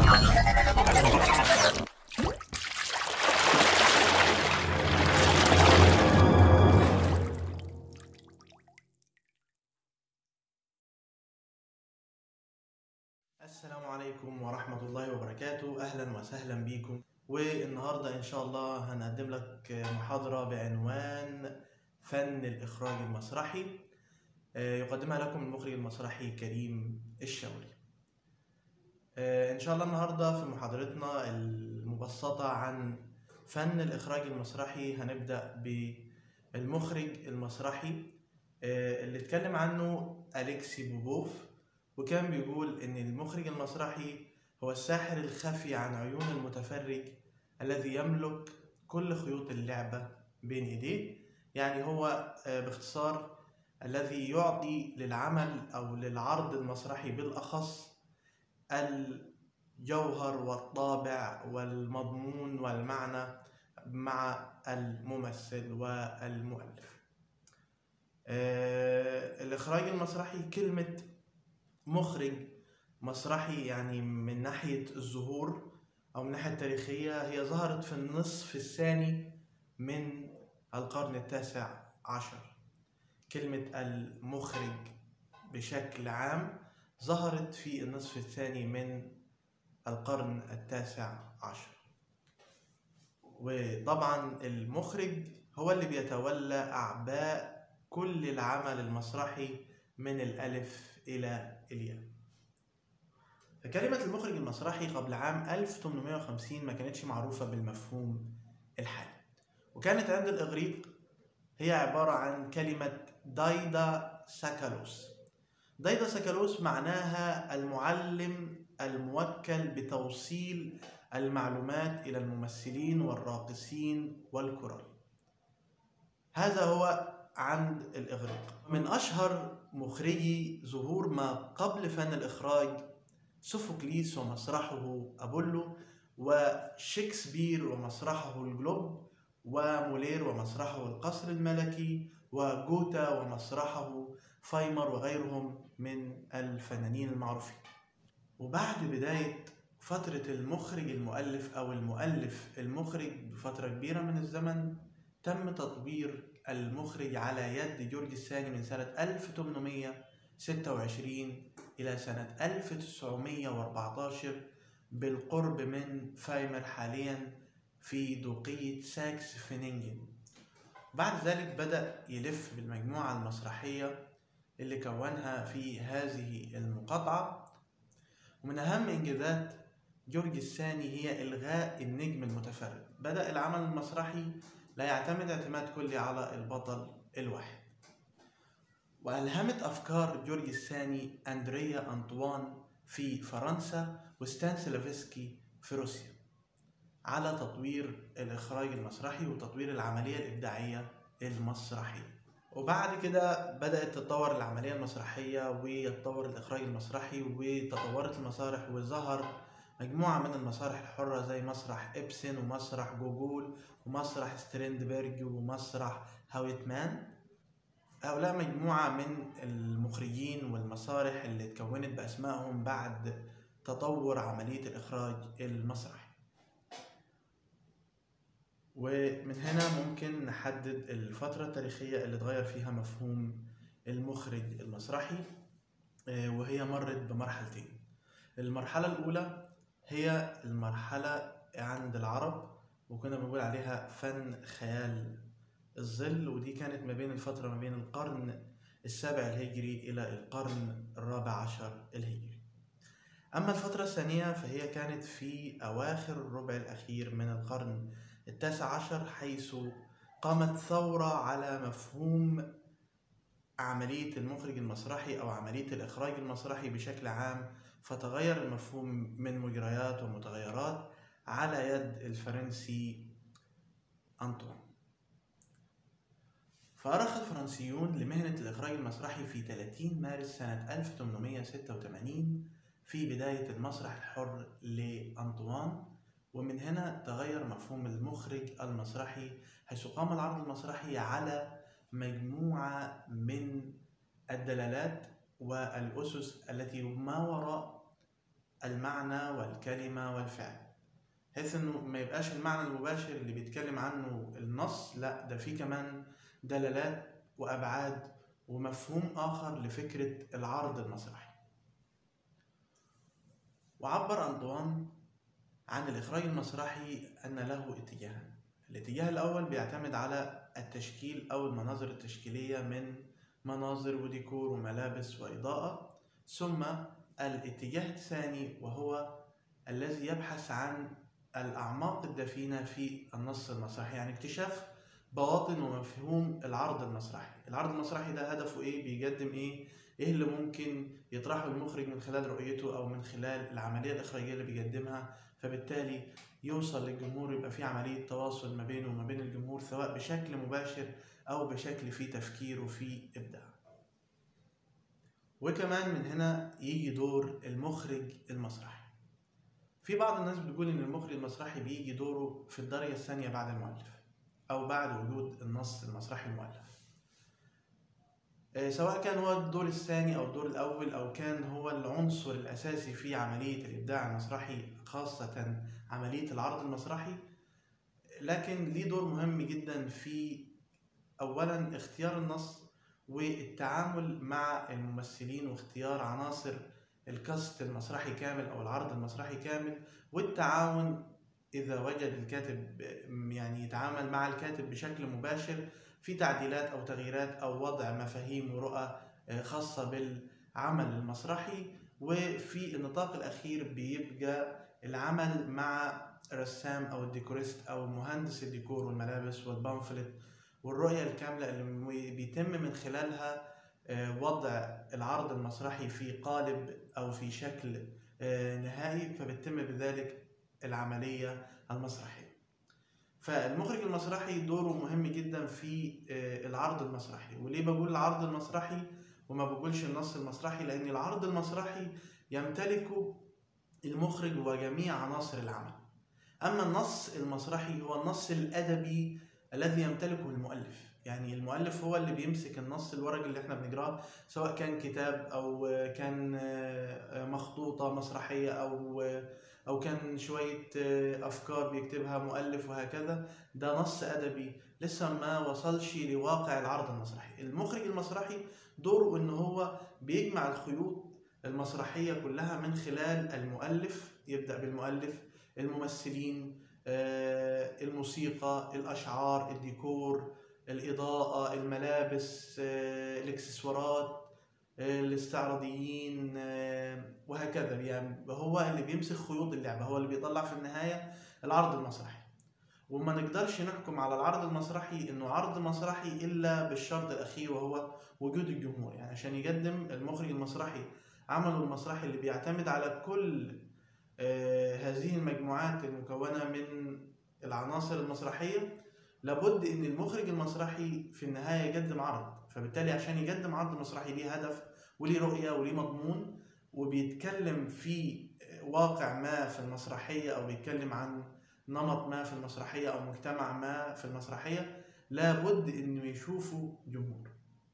السلام عليكم ورحمة الله وبركاته أهلا وسهلا بكم والنهاردة إن شاء الله هنقدم لك محاضرة بعنوان فن الإخراج المسرحي آه، يقدمها لكم المخرج المسرحي كريم الشاوري آه، إن شاء الله النهاردة في محاضرتنا المبسطة عن فن الإخراج المسرحي هنبدأ بالمخرج المسرحي آه، اللي اتكلم عنه أليكسي بوبوف وكان بيقول إن المخرج المسرحي هو الساحر الخفي عن عيون المتفرج الذي يملك كل خيوط اللعبة بين إيديه يعني هو آه، باختصار الذي يعطي للعمل أو للعرض المسرحي بالأخص الجوهر والطابع والمضمون والمعنى مع الممثل والمؤلف آه، الإخراج المسرحي كلمة مخرج مسرحي يعني من ناحية الظهور أو من الناحية التاريخية هي ظهرت في النصف الثاني من القرن التاسع عشر كلمة المخرج بشكل عام ظهرت في النصف الثاني من القرن التاسع عشر وطبعا المخرج هو اللي بيتولى أعباء كل العمل المسرحي من الألف إلى الياء كلمة المخرج المسرحي قبل عام 1850 ما كانتش معروفة بالمفهوم الحالي وكانت عند الإغريق هي عبارة عن كلمة دايدا ساكالوس دايدا ساكالوس معناها المعلم الموكل بتوصيل المعلومات إلى الممثلين والراقصين والكرال هذا هو عند الإغريق من أشهر مخرجي ظهور ما قبل فن الإخراج سوفوكليس ومسرحه أبولو وشكسبير ومسرحه الجلوب ومولير ومسرحه القصر الملكي وجوتا ومسرحه فايمر وغيرهم من الفنانين المعروفين وبعد بداية فترة المخرج المؤلف أو المؤلف المخرج بفترة كبيرة من الزمن تم تطوير المخرج على يد جورج الثاني من سنة 1826 إلى سنة 1914 بالقرب من فايمر حاليا في دوقية ساكس فينينجن بعد ذلك بدأ يلف بالمجموعة المسرحية اللي كونها في هذه المقاطعة ومن أهم إنجازات جورج الثاني هي إلغاء النجم المتفرد بدأ العمل المسرحي لا يعتمد اعتماد كلي على البطل الواحد وألهمت أفكار جورج الثاني أندريا أنطوان في فرنسا وستانسلافسكي في روسيا على تطوير الإخراج المسرحي وتطوير العملية الإبداعية المسرحية وبعد كده بدأت تتطور العملية المسرحية ويتطور الإخراج المسرحي وتطورت المسارح وظهر مجموعة من المسارح الحرة زي مسرح إبسن ومسرح جوجول ومسرح ستريندبرج ومسرح هاويتمان هؤلاء مجموعة من المخرجين والمسارح اللي اتكونت بأسمائهم بعد تطور عملية الإخراج المسرحي ومن هنا ممكن نحدد الفترة التاريخية اللي اتغير فيها مفهوم المخرج المسرحي آه، وهي مرت بمرحلتين المرحلة الأولى هي المرحلة عند العرب وكنا بنقول عليها فن خيال الظل ودي كانت ما بين الفترة ما بين القرن السابع الهجري إلى القرن الرابع عشر الهجري أما الفترة الثانية فهي كانت في أواخر الربع الأخير من القرن التاسع عشر حيث قامت ثورة على مفهوم عملية المخرج المسرحي أو عملية الإخراج المسرحي بشكل عام فتغير المفهوم من مجريات ومتغيرات على يد الفرنسي أنطوان فأرخ الفرنسيون لمهنة الإخراج المسرحي في 30 مارس سنة 1886 في بداية المسرح الحر لأنطوان ومن هنا تغير مفهوم المخرج المسرحي حيث قام العرض المسرحي على مجموعة من الدلالات والأسس التي ما وراء المعنى والكلمة والفعل بحيث انه ما يبقاش المعنى المباشر اللي بيتكلم عنه النص لا ده فيه كمان دلالات وابعاد ومفهوم اخر لفكرة العرض المسرحي وعبر أنطوان عن الإخراج المسرحي أن له اتجاهان الاتجاه الأول بيعتمد على التشكيل أو المناظر التشكيلية من مناظر وديكور وملابس وإضاءة ثم الاتجاه الثاني وهو الذي يبحث عن الأعماق الدفينة في النص المسرحي يعني اكتشاف بواطن ومفهوم العرض المسرحي العرض المسرحي ده هدفه ايه بيقدم ايه ايه اللي ممكن يطرحه المخرج من خلال رؤيته او من خلال العمليه الاخراجيه اللي بيقدمها فبالتالي يوصل للجمهور يبقى في عمليه تواصل ما بينه وما بين الجمهور سواء بشكل مباشر او بشكل فيه تفكير وفيه ابداع وكمان من هنا يجي دور المخرج المسرحي في بعض الناس بتقول ان المخرج المسرحي بيجي دوره في الدرجه الثانيه بعد المؤلف او بعد وجود النص المسرحي المؤلف سواء كان هو الدور الثاني او الدور الاول او كان هو العنصر الاساسي في عمليه الابداع المسرحي خاصه عمليه العرض المسرحي لكن ليه دور مهم جدا في اولا اختيار النص والتعامل مع الممثلين واختيار عناصر الكاست المسرحي كامل او العرض المسرحي كامل والتعاون اذا وجد الكاتب يعني يتعامل مع الكاتب بشكل مباشر في تعديلات او تغييرات او وضع مفاهيم ورؤى خاصه بالعمل المسرحي وفي النطاق الاخير بيبقى العمل مع رسام او الديكوريست او مهندس الديكور والملابس والبامفلت والرؤيه الكامله اللي بيتم من خلالها وضع العرض المسرحي في قالب او في شكل نهائي فبتم بذلك العمليه المسرحيه فالمخرج المسرحي دوره مهم جدا في العرض المسرحي وليه بقول العرض المسرحي وما بقولش النص المسرحي لان العرض المسرحي يمتلكه المخرج وجميع عناصر العمل اما النص المسرحي هو النص الادبي الذي يمتلكه المؤلف يعني المؤلف هو اللي بيمسك النص الورق اللي احنا بنقراه سواء كان كتاب او كان مخطوطه مسرحيه او او كان شويه افكار بيكتبها مؤلف وهكذا ده نص ادبي لسه ما وصلش لواقع العرض المسرحي المخرج المسرحي دوره ان هو بيجمع الخيوط المسرحيه كلها من خلال المؤلف يبدا بالمؤلف الممثلين الموسيقى الاشعار الديكور الاضاءه الملابس الاكسسوارات الاستعراضيين وهكذا يعني هو اللي بيمسك خيوط اللعبه هو اللي بيطلع في النهايه العرض المسرحي وما نقدرش نحكم على العرض المسرحي انه عرض مسرحي الا بالشرط الاخير وهو وجود الجمهور يعني عشان يقدم المخرج المسرحي عمله المسرحي اللي بيعتمد على كل هذه المجموعات المكونه من العناصر المسرحيه لابد ان المخرج المسرحي في النهايه يقدم عرض فبالتالي عشان يقدم عرض مسرحي ليه هدف وليه رؤيه وليه مضمون وبيتكلم في واقع ما في المسرحيه او بيتكلم عن نمط ما في المسرحيه او مجتمع ما في المسرحيه لابد انه يشوفه جمهور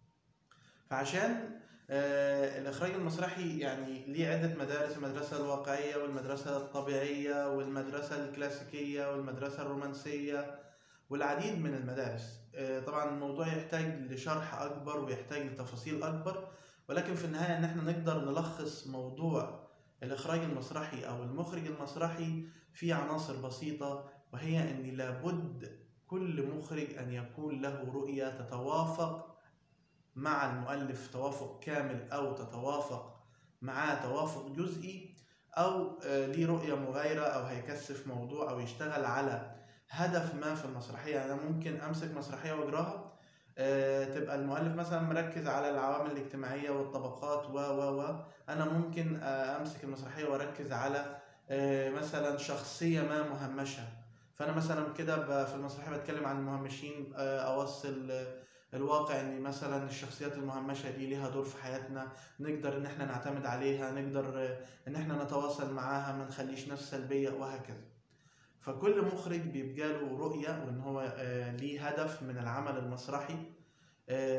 فعشان آه الاخراج المسرحي يعني ليه عده مدارس المدرسه الواقعيه والمدرسه الطبيعيه والمدرسه الكلاسيكيه والمدرسه الرومانسيه والعديد من المدارس طبعا الموضوع يحتاج لشرح اكبر ويحتاج لتفاصيل اكبر ولكن في النهايه ان احنا نقدر نلخص موضوع الاخراج المسرحي او المخرج المسرحي في عناصر بسيطه وهي ان لابد كل مخرج ان يكون له رؤيه تتوافق مع المؤلف توافق كامل او تتوافق معاه توافق جزئي او ليه رؤيه مغايره او هيكثف موضوع او يشتغل على هدف ما في المسرحيه يعني انا ممكن امسك مسرحيه واجراها أه تبقى المؤلف مثلا مركز على العوامل الاجتماعيه والطبقات و و و انا ممكن امسك المسرحيه واركز على أه مثلا شخصيه ما مهمشه فانا مثلا كده في المسرحيه بتكلم عن المهمشين أه اوصل الواقع ان مثلا الشخصيات المهمشه دي ليها دور في حياتنا نقدر ان احنا نعتمد عليها نقدر ان احنا نتواصل معاها ما نخليش نفس سلبيه وهكذا فكل مخرج بيبقى له رؤية وإن هو ليه هدف من العمل المسرحي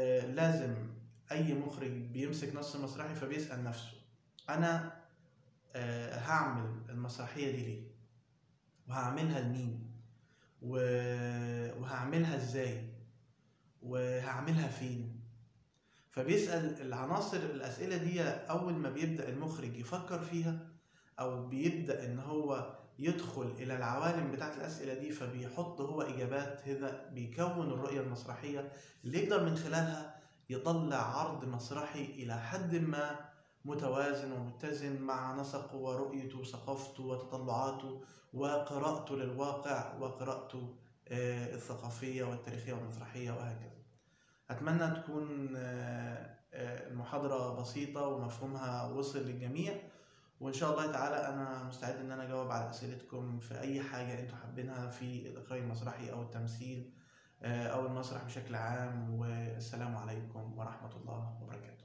لازم أي مخرج بيمسك نص مسرحي فبيسأل نفسه أنا آه، هعمل المسرحية دي ليه وهعملها لمين و- وهعملها ازاي وهعملها فين فبيسأل العناصر الأسئلة دي أول ما بيبدأ المخرج يفكر فيها أو بيبدأ إن هو يدخل إلى العوالم بتاعت الأسئلة دي فبيحط هو إجابات هذا بيكون الرؤية المسرحية اللي يقدر من خلالها يطلع عرض مسرحي إلى حد ما متوازن ومتزن مع نسقه ورؤيته وثقافته وتطلعاته وقراءته للواقع وقراءته آه، الثقافية والتاريخية والمسرحية وهكذا أتمنى تكون آه، آه، المحاضرة بسيطة ومفهومها وصل للجميع وإن شاء الله تعالى أنا مستعد إن أنا أجاوب على أسئلتكم في أي حاجة أنتوا حابينها في الإخراج المسرحي أو التمثيل آه، أو المسرح بشكل عام والسلام عليكم ورحمة الله وبركاته